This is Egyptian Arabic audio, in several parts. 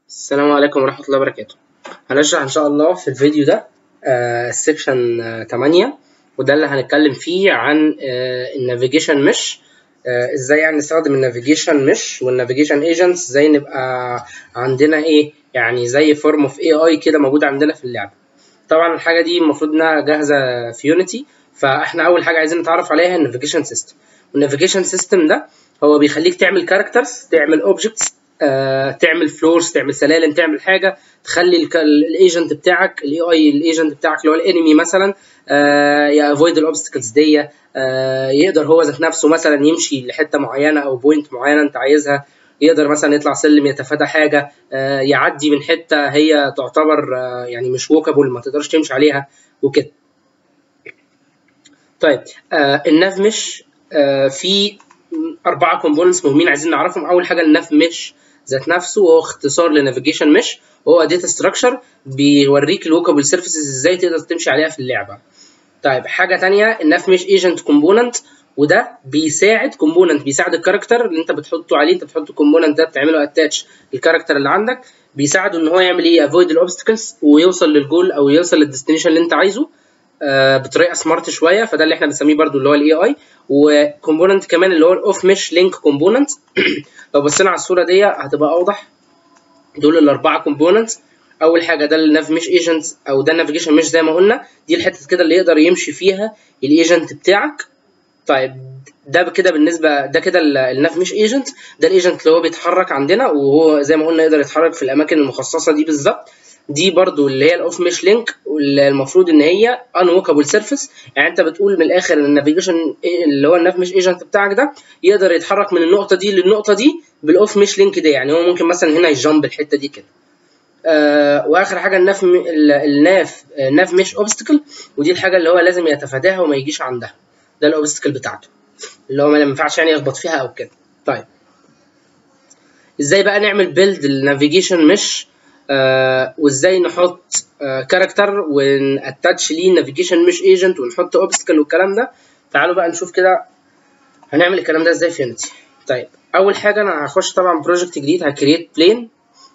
السلام عليكم ورحمة الله وبركاته هنشرح إن شاء الله في الفيديو ده السكشن 8 وده اللي هنتكلم فيه عن النافيجيشن مش ازاي يعني نستخدم النافيجيشن مش والنافيجيشن ايجنتس ازاي نبقى عندنا ايه يعني زي فورم اوف اي اي كده موجود عندنا في اللعبة طبعا الحاجة دي المفروض انها جاهزة في يونيتي فاحنا اول حاجة عايزين نتعرف عليها النافيجيشن سيستم والنافيجيشن سيستم ده هو بيخليك تعمل كاركترز تعمل اوبجكتس آه، تعمل فلورز تعمل سلالم تعمل حاجه تخلي الايجنت بتاعك الاي اي الايجنت بتاعك اللي هو الانمي مثلا آه، يافويد الاوبستكلز دي آه، يقدر هو ذات نفسه مثلا يمشي لحته معينه او بوينت معينه انت عايزها يقدر مثلا يطلع سلم يتفادى حاجه يعدي من حته هي تعتبر يعني مش ووكابل ما تقدرش تمشي عليها وكده طيب الناف مش في اربعه كومبوننتس مهمين عايزين نعرفهم اول حاجه الناف مش ذات نفسه وهو اختصار لنافيجيشن مش وهو داتا ستراكشر بيوريك الوكابل سيرفيسز ازاي تقدر تمشي عليها في اللعبه طيب حاجه تانية الناف مش ايجنت كومبوننت وده بيساعد كومبوننت بيساعد الكاركتر اللي انت بتحطه عليه انت بتحط الكومبوننت ده بتعمله اتاتش الكاركتر اللي عندك بيساعده ان هو يعمل ايه افويد الاوبستكلز ويوصل للجول او يوصل للديستنيشن اللي انت عايزه آه بطريقه سمارت شويه فده اللي احنا بنسميه برده اللي هو الاي اي وكومبوننت كمان اللي هو الاوف مش لينك كومبوننت لو بصينا على الصوره دي هتبقى اوضح دول الاربعه كومبوننتس اول حاجه ده الناف مش ايجنت او ده النافيجيشن مش زي ما قلنا دي الحته كده اللي يقدر يمشي فيها الايجنت بتاعك طيب ده كده بالنسبه ده كده الناف مش ايجنت ده الايجنت اللي هو بيتحرك عندنا وهو زي ما قلنا يقدر يتحرك في الاماكن المخصصه دي بالظبط دي برضو اللي هي الاوف مش لينك المفروض ان هي ان ووكابل سيرفيس يعني انت بتقول من الاخر ان النافيجيشن اللي هو الناف مش ايجنت بتاعك ده يقدر يتحرك من النقطه دي للنقطه دي بالاوف مش لينك دي يعني هو ممكن مثلا هنا يجامب الحته دي كده آه واخر حاجه الناف الناف الناف مش اوبستكل ودي الحاجه اللي هو لازم يتفاداها وما يجيش عندها ده الاوبستكل بتاعته اللي هو ما ينفعش يعني يخبط فيها او كده طيب ازاي بقى نعمل بيلد النافيجيشن مش آه وازاي نحط آه كاركتر وناتاتش ليه نافيجيشن مش ايجنت ونحط اوبستكل والكلام ده تعالوا بقى نشوف كده هنعمل الكلام ده ازاي في يونيتي طيب اول حاجه انا هخش طبعا بروجكت جديد هكريت بلين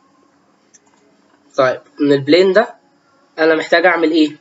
طيب من البلين ده انا محتاج اعمل ايه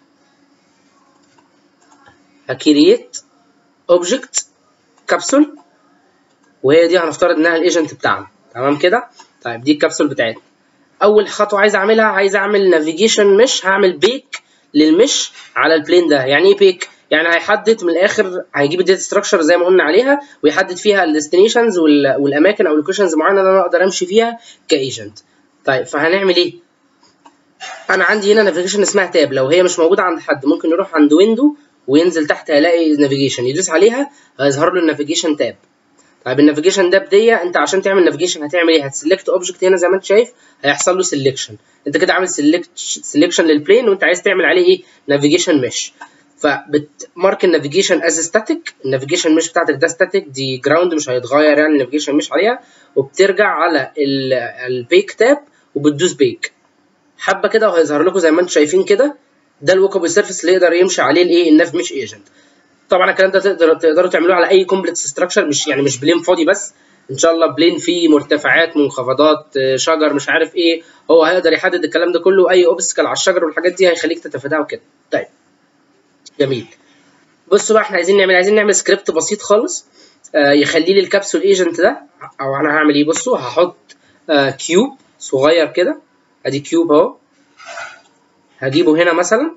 هكريت اوبجكت كبسول وهي دي هنفترض انها الايجنت بتاعنا تمام كده طيب دي الكبسول بتاعتنا اول خطوه عايز اعملها عايز اعمل نافيجيشن مش هعمل بيك للمش على البلين ده يعني ايه بيك يعني هيحدد من الاخر هيجيب الداتا ستراكشر زي ما قلنا عليها ويحدد فيها الديستنيشنز والاماكن او اللوكيشنز معينه انا اقدر امشي فيها كايجنت طيب فهنعمل ايه انا عندي هنا نافيجيشن اسمها تاب لو هي مش موجوده عند حد ممكن يروح عند ويندو وينزل تحت هيلاقي نافيجيشن يدوس عليها هيظهر له النافيجيشن تاب طيب النافيجيشن ده بديه انت عشان تعمل نافيجيشن هتعمل ايه هتسلكت اوبجكت هنا زي ما انت شايف هيحصل له سيلكشن انت كده عامل سيلكت سيلكشن للبلين وانت عايز تعمل عليه ايه نافيجيشن مش فبتمارك النافيجيشن از ستاتيك النافيجيشن مش بتاعتك ده ستاتيك دي جراوند مش هيتغير يعني النافيجيشن مش عليها وبترجع على البيك تاب وبتدوس بيك حبه كده وهيظهر لكم زي ما انتم شايفين كده ده الوكابل سيرفيس اللي يقدر يمشي عليه الايه الناف مش ايجنت طبعا الكلام ده تقدر تقدروا تعملوه على اي كومبلكس ستراكشر مش يعني مش بلين فاضي بس ان شاء الله بلين فيه مرتفعات منخفضات شجر مش عارف ايه هو هيقدر يحدد الكلام ده كله اي اوبستكل على الشجر والحاجات دي هيخليك تتفاداها وكده طيب جميل بصوا بقى احنا عايزين نعمل عايزين نعمل سكريبت بسيط خالص آه يخلي لي الكبسول ايجنت ده او انا هعمل ايه بصوا هحط آه كيوب صغير كده ادي كيوب اهو هجيبه هنا مثلا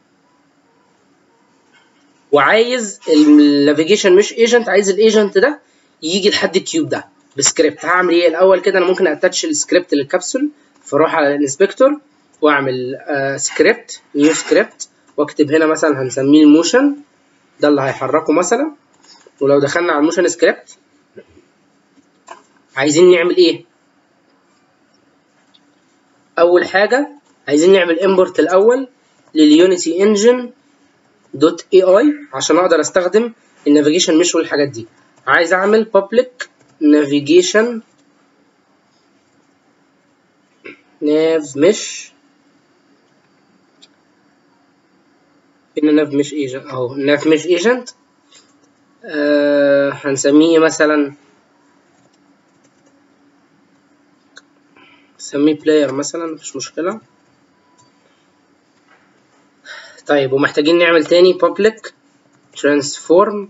وعايز النافيجيشن مش ايجنت عايز الايجنت ده يجي لحد الكيوب ده بسكريبت هعمل ايه الاول كده انا ممكن اتاتش السكريبت للكبسول فاروح على الانسبكتور واعمل آه سكريبت نيو سكريبت واكتب هنا مثلا هنسميه الموشن ده اللي هيحركه مثلا ولو دخلنا على الموشن سكريبت عايزين نعمل ايه اول حاجه عايزين نعمل امبورت الاول لليونيتي انجن دوت اي اي عشان اقدر استخدم النافيجيشن مش والحاجات دي عايز اعمل public navigation nav مش هنا ناف مش ايجنت اهو ناف مش ايجنت آه هنسميه مثلا نسميه بلاير مثلا مفيش مشكلة طيب ومحتاجين نعمل تاني public transform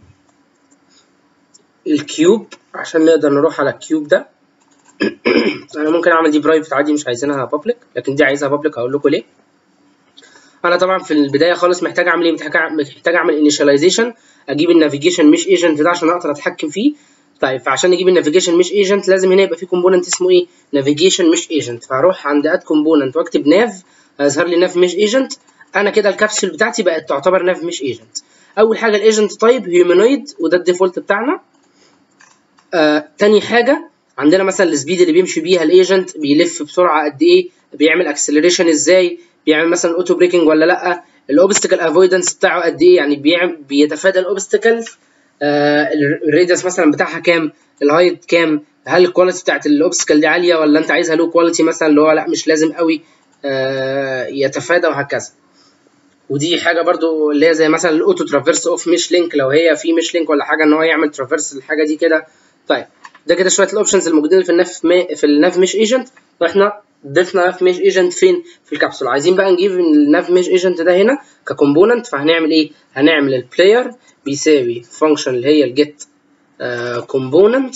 الكيوب عشان نقدر نروح على الكيوب ده انا ممكن اعمل دي برايفت عادي مش عايزينها public لكن دي عايزها public هقول لكم ليه انا طبعا في البدايه خالص محتاج اعمل ايه محتاج محتاج اعمل انيشاليزيشن اجيب النافيجيشن مش ايجنت ده عشان اقدر اتحكم فيه طيب فعشان نجيب النافيجيشن مش ايجنت لازم هنا يبقى في كومبوننت اسمه ايه نافيجيشن مش ايجنت فهروح عند اد كومبوننت واكتب ناف هيظهر لي ناف مش ايجنت انا كده الكبسول بتاعتي بقت تعتبر ناف مش ايجنت اول حاجه الايجنت تايب هيومانويد وده الديفولت بتاعنا آه تاني حاجه عندنا مثلا السبيد اللي بيمشي بيها الايجنت بيلف بسرعه قد ايه بيعمل اكسلريشن ازاي بيعمل مثلا اوتو بريكنج ولا لا الاوبستكل افويدنس بتاعه قد ايه يعني بيعمل بيتفادى الاوبستكل آه الريدس مثلا بتاعها كام الهايت كام هل الكواليتي بتاعت الاوبستكل دي عاليه ولا انت عايزها لو كواليتي مثلا اللي هو لا مش لازم قوي آه يتفادى وهكذا ودي حاجه برضو اللي هي زي مثلا الاوتو ترافيرس اوف مش لينك لو هي في مش لينك ولا حاجه ان هو يعمل ترافيرس الحاجه دي كده طيب ده كده شويه الاوبشنز الموجودين في الناف في الناف مش ايجنت واحنا ضفنا ناف مش ايجنت فين في الكبسول عايزين بقى نجيب الناف مش ايجنت ده هنا ككومبوننت فهنعمل ايه هنعمل البلاير بيساوي فانكشن اللي هي الجيت كومبوننت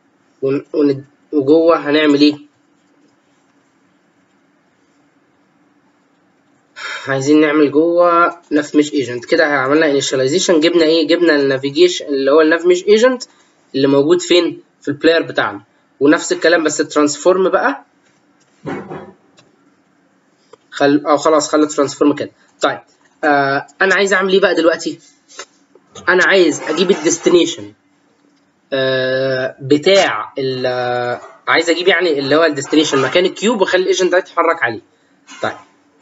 وجوه هنعمل ايه عايزين نعمل جوه ناف مش ايجنت كده عملنا انيشاليزيشن جبنا ايه جبنا النافيجيشن اللي هو الناف مش ايجنت اللي موجود فين في البلاير بتاعنا ونفس الكلام بس الترانسفورم بقى خل او خلاص خلي الترانسفورم كده طيب آه انا عايز اعمل ايه بقى دلوقتي انا عايز اجيب الديستنيشن آه بتاع عايز اجيب يعني اللي هو الديستنيشن مكان الكيوب واخلي الايجنت ده يتحرك عليه طيب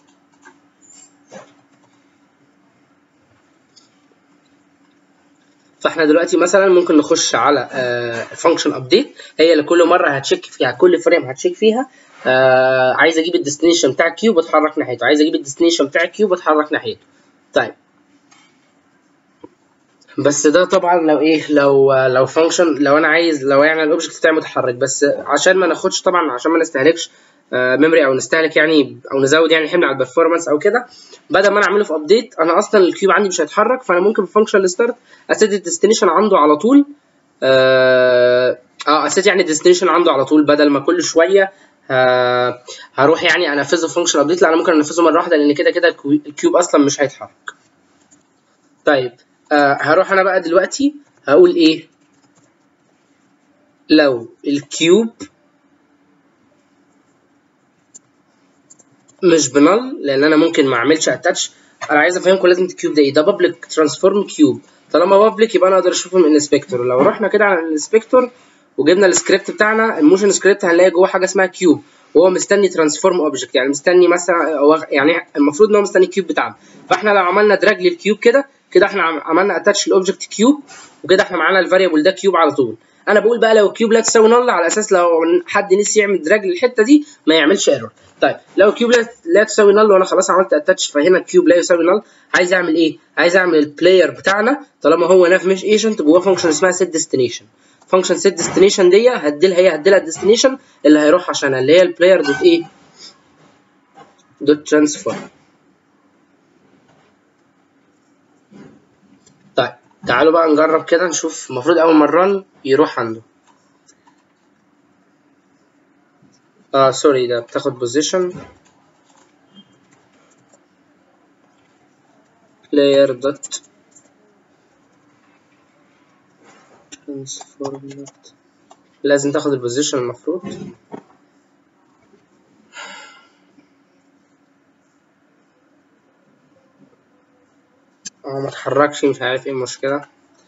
فاحنا دلوقتي مثلا ممكن نخش على فانكشن ابديت هي اللي كل مره هتشيك فيها كل فريم هتشيك فيها آه عايز اجيب الديستنيشن بتاع الكيوب واتحرك ناحيته عايز اجيب الديستنيشن بتاع الكيوب واتحرك ناحيته طيب بس ده طبعا لو ايه لو لو فانكشن لو انا عايز لو يعني الاوبجكت بتاعي متحرك بس عشان ما ناخدش طبعا عشان ما نستهلكش ميموري او نستهلك يعني او نزود يعني حمل على البرفورمانس او كده بدل ما انا اعمله في ابديت انا اصلا الكيوب عندي مش هيتحرك فانا ممكن في فانكشن الستارت اسيت الديستنيشن عنده على طول اه اسيت يعني الديستنيشن عنده على طول بدل ما كل شويه آه هروح يعني انفذه في فانكشن ابديت لا انا ممكن انفذه مره واحده لان كده كده الكيوب اصلا مش هيتحرك طيب آه هروح انا بقى دلوقتي هقول ايه لو الكيوب مش بنل لان انا ممكن ما اعملش اتاتش انا عايز افهمكم لازم الكيوب ده ايه ده بابليك ترانسفورم كيوب طالما بابليك يبقى انا اقدر اشوفه من الانسبكتور لو رحنا كده على الانسبكتور وجبنا السكريبت بتاعنا الموشن سكريبت هنلاقي جوه حاجه اسمها كيوب وهو مستني ترانسفورم اوبجكت يعني مستني مثلا يعني المفروض ان هو مستني الكيوب بتاعنا فاحنا لو عملنا دراج للكيوب كده كده احنا عملنا اتاتش الاوبجكت كيوب وكده احنا معانا الفاريبل ده كيوب على طول انا بقول بقى لو الكيوب لا تساوي نل على اساس لو حد نسي يعمل دراج للحته دي ما يعملش ايرور طيب لو الكيوب لا تساوي نل وانا خلاص عملت اتاتش فهنا الكيوب لا يساوي نل عايز اعمل ايه عايز اعمل البلاير بتاعنا طالما هو ناف مش ايجنت جواه فانكشن اسمها سيت ديستنيشن فانكشن سيت ديستنيشن دي هديلها هي هديلها الديستنيشن اللي هيروح عشانها اللي هي البلاير دوت ايه دوت ترانسفورم طيب تعالوا بقى نجرب كده نشوف المفروض اول ما الرن يروح عنده اه سوري ده بتاخد بوزيشن player dot transform لازم تاخد البوزيشن المفروض اه ما اتحركش مش عارف ايه المشكلة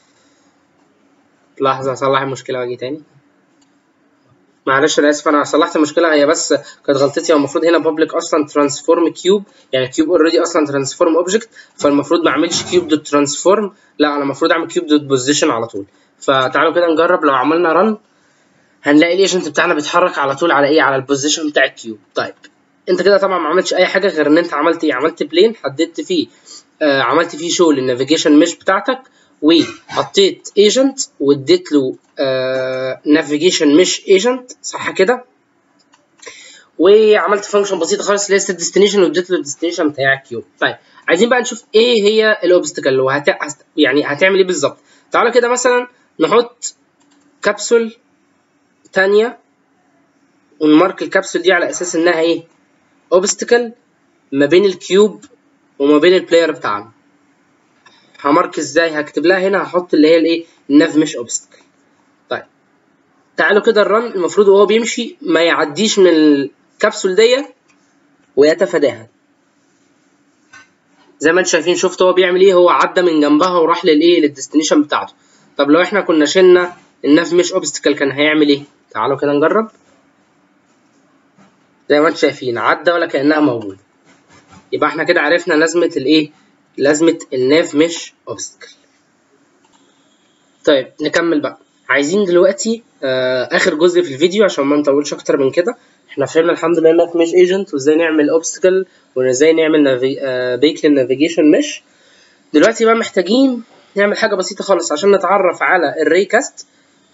لحظة اصلح المشكلة واجي تاني معلش انا اسف انا صلحت المشكله هي بس كانت غلطتي هو المفروض هنا بابليك اصلا ترانسفورم كيوب يعني كيوب اوريدي اصلا ترانسفورم اوبجكت فالمفروض ما اعملش كيوب دوت ترانسفورم لا انا المفروض اعمل كيوب دوت بوزيشن على طول فتعالوا كده نجرب لو عملنا رن هنلاقي الايجنت بتاعنا بيتحرك على طول على ايه على البوزيشن بتاع الكيوب طيب انت كده طبعا ما عملتش اي حاجه غير ان انت عملت ايه عملت بلين حددت فيه آه عملت فيه شو للنافيجيشن مش بتاعتك وحطيت ايجنت واديت له نافيجيشن مش ايجنت صح كده وعملت فانكشن بسيطه خالص اللي هي ست ديستنيشن واديت له الديستنيشن بتاع الكيوب طيب عايزين بقى نشوف ايه هي الاوبستكل وهت... يعني هتعمل ايه بالظبط تعالى كده مثلا نحط كبسول تانية ونمارك الكبسول دي على اساس انها ايه اوبستكل ما بين الكيوب وما بين البلاير بتاعنا همارك ازاي هكتب لها هنا هحط اللي هي الايه الناف مش اوبستكل طيب تعالوا كده الرن المفروض وهو بيمشي ما يعديش من الكبسول دي ويتفاداها زي ما انتم شايفين شفت هو بيعمل ايه هو عدى من جنبها وراح للايه للديستنيشن بتاعته طب لو احنا كنا شلنا الناف مش اوبستكل كان هيعمل ايه تعالوا كده نجرب زي ما انتم شايفين عدى ولا كانها موجوده يبقى احنا كده عرفنا لازمه الايه لازمه الناف مش اوبستكل طيب نكمل بقى عايزين دلوقتي آه اخر جزء في الفيديو عشان ما نطولش اكتر من كده احنا فهمنا الحمد لله الناف مش ايجنت وازاي نعمل اوبستكل وازاي نعمل نافي... آه بيك للنافيجيشن مش دلوقتي بقى محتاجين نعمل حاجه بسيطه خالص عشان نتعرف على الري كاست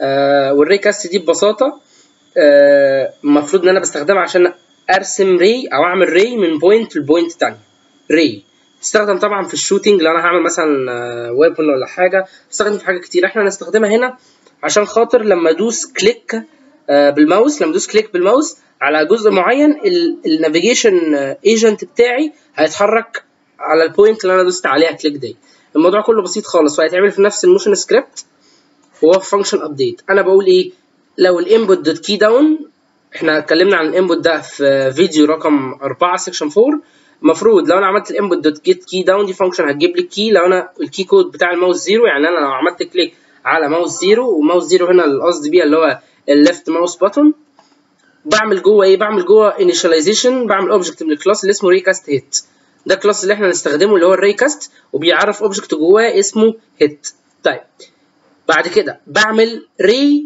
آه والري كاست دي ببساطه المفروض آه ان انا بستخدمها عشان ارسم ري او اعمل ري من بوينت لبوينت تاني ري تستخدم طبعا في الشوتينج لو انا هعمل مثلا ويبن ولا حاجه تستخدم في حاجات كتير احنا هنستخدمها هنا عشان خاطر لما ادوس كليك بالماوس لما ادوس كليك بالماوس على جزء معين النافيجيشن ايجنت بتاعي هيتحرك على البوينت اللي انا دوست عليها كليك دي الموضوع كله بسيط خالص وهيتعمل في نفس الموشن سكريبت وهو في فانكشن ابديت انا بقول ايه لو الانبوت دوت كي داون احنا اتكلمنا عن الانبوت ده في فيديو رقم 4 سيكشن 4 المفروض لو انا عملت الانبوت دوت جيت كي داون دي فانكشن هتجيب لي الكي لو انا الكي كود بتاع الماوس زيرو يعني انا لو عملت كليك على ماوس زيرو وماوس زيرو هنا القصد بيها اللي هو الليفت ماوس بutton بعمل جوه ايه بعمل جوه initialization بعمل اوبجكت من الكلاس اللي اسمه ريكاست هيت ده الكلاس اللي احنا هنستخدمه اللي هو الريكاست وبيعرف اوبجكت جواه اسمه هيت طيب بعد كده بعمل ري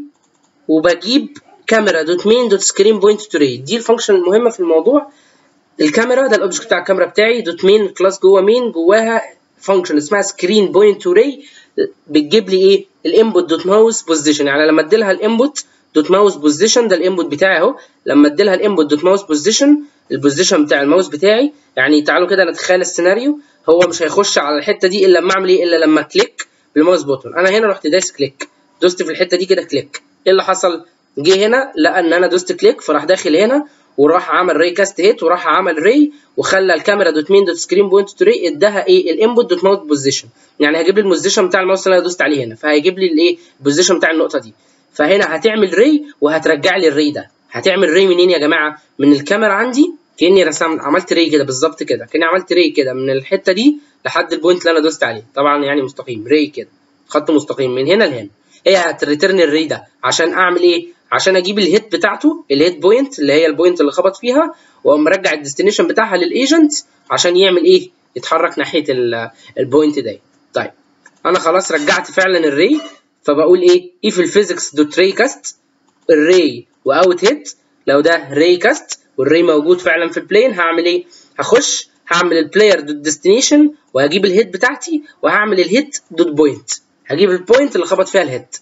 وبجيب كاميرا دوت مين دوت سكرين بوينت تو ري دي الفانكشن المهمه في الموضوع الكاميرا ده الاوبجكت بتاع الكاميرا بتاعي دوت مين كلاس جوه مين جواها فانكشن اسمها سكرين بوينت تو ري بتجيب لي ايه الانبوت دوت ماوس بوزيشن يعني لما ادي لها الانبوت دوت ماوس بوزيشن ده الانبوت بتاعي اهو لما ادي لها الانبوت دوت ماوس بوزيشن البوزيشن بتاع الماوس بتاعي يعني تعالوا كده نتخيل السيناريو هو مش هيخش على الحته دي الا لما اعمل ايه الا لما كليك بالماوس بوتون انا هنا رحت دايس كليك دوست في الحته دي كده كليك ايه اللي حصل جه هنا لقى ان انا دوست كليك فراح داخل هنا وراح عمل ري كاست هيت وراح عمل ري وخلى الكاميرا دوت مين دوت سكرين بوينت تو ري اداها ايه الانبوت دوت ماوس بوزيشن يعني هيجيب لي البوزيشن بتاع الماوس اللي انا دوست عليه هنا فهيجيب لي الايه البوزيشن بتاع النقطه دي فهنا هتعمل ري وهترجع لي الري ده هتعمل ري منين يا جماعه من الكاميرا عندي كاني رسمت عملت ري كده بالظبط كده كاني عملت ري كده من الحته دي لحد البوينت اللي انا دوست عليه طبعا يعني مستقيم ري كده خط مستقيم من هنا لهنا هي هتريترن الري ده عشان اعمل ايه عشان اجيب الهيت بتاعته الهيت بوينت اللي هي البوينت اللي خبط فيها واقوم مرجع الديستنيشن بتاعها للايجنت عشان يعمل ايه يتحرك ناحيه البوينت دي طيب انا خلاص رجعت فعلا الري فبقول ايه اف الفيزيكس دوت ري كاست الري واوت هيت لو ده ري كاست والري موجود فعلا في البلين هعمل ايه هخش هعمل البلاير دوت ديستنيشن وهجيب الهيت بتاعتي وهعمل الهيت دوت بوينت هجيب البوينت اللي خبط فيها الهيت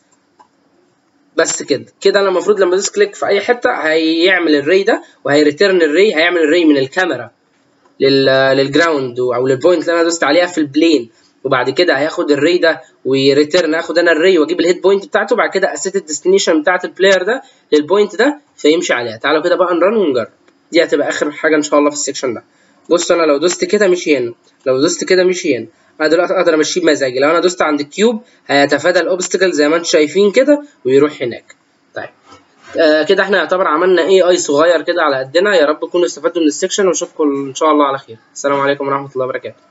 بس كده كده انا المفروض لما ادوس كليك في اي حته هيعمل الري ده وهيريتيرن الري هيعمل الري من الكاميرا للجراوند او للبوينت اللي انا دوست عليها في البلين وبعد كده هياخد الري ده ويريتيرن اخد انا الري واجيب الهيت بوينت بتاعته وبعد كده اسيت الديستنيشن بتاعت البلاير ده للبوينت ده فيمشي عليها تعالوا كده بقى نرن ونجرب دي هتبقى اخر حاجه ان شاء الله في السكشن ده بص انا لو دوست كده مشي هنا لو دوست كده مشي هنا انا دلوقتي اقدر امشيه بمزاجي لو انا دوست عند الكيوب هيتفادى الاوبستكل زي ما انتم شايفين كده ويروح هناك طيب آه كده احنا يعتبر عملنا اي اي صغير كده على قدنا يا رب تكونوا استفدتوا من السكشن واشوفكم ان شاء الله على خير السلام عليكم ورحمه الله وبركاته